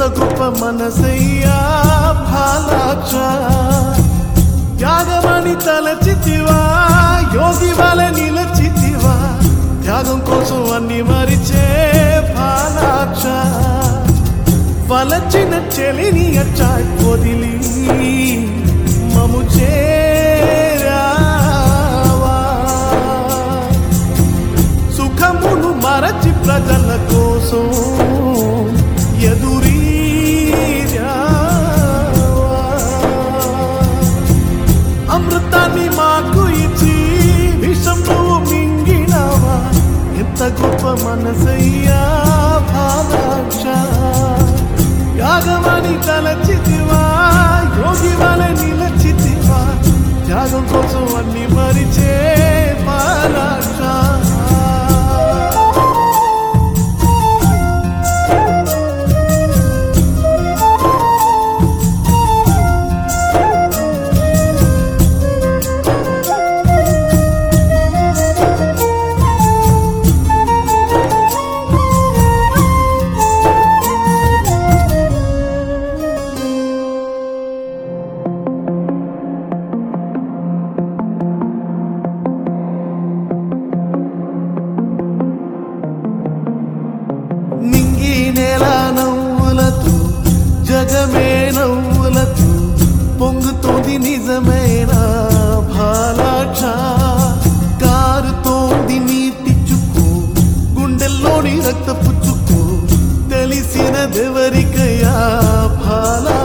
ఎంత గొప్ప మనసయ్యా భాలాక్ష త్యాగమని తలచితివా యోగి వల నిలచితివా త్యాగం కోసం అన్ని మరిచే భాలాక్ష వలచిన చెలిని అచ్చా వదిలి మము చేరావా సుఖమును మరచి ప్రజల కోసం ఎదురీరావా అమృతాన్ని మాకు ఇచ్చి విషం నువ్వు మింగినావా ఎంత గొప్ప మనసయ్యా భావాక్ష యాగమని తలచితివా యోగి వల నిలచితివా త్యాగం కోసం అన్ని మరిచే పాలాక్ష నింగి నేల నవ్వులతో జగమే నవ్వులతో పొంగుతోంది నిజమైన భాలాక్ష కారుతోంది నీటి చుక్కు గుండెల్లోని రక్త పుచ్చుకు తెలిసిన దేవరికయా భాలా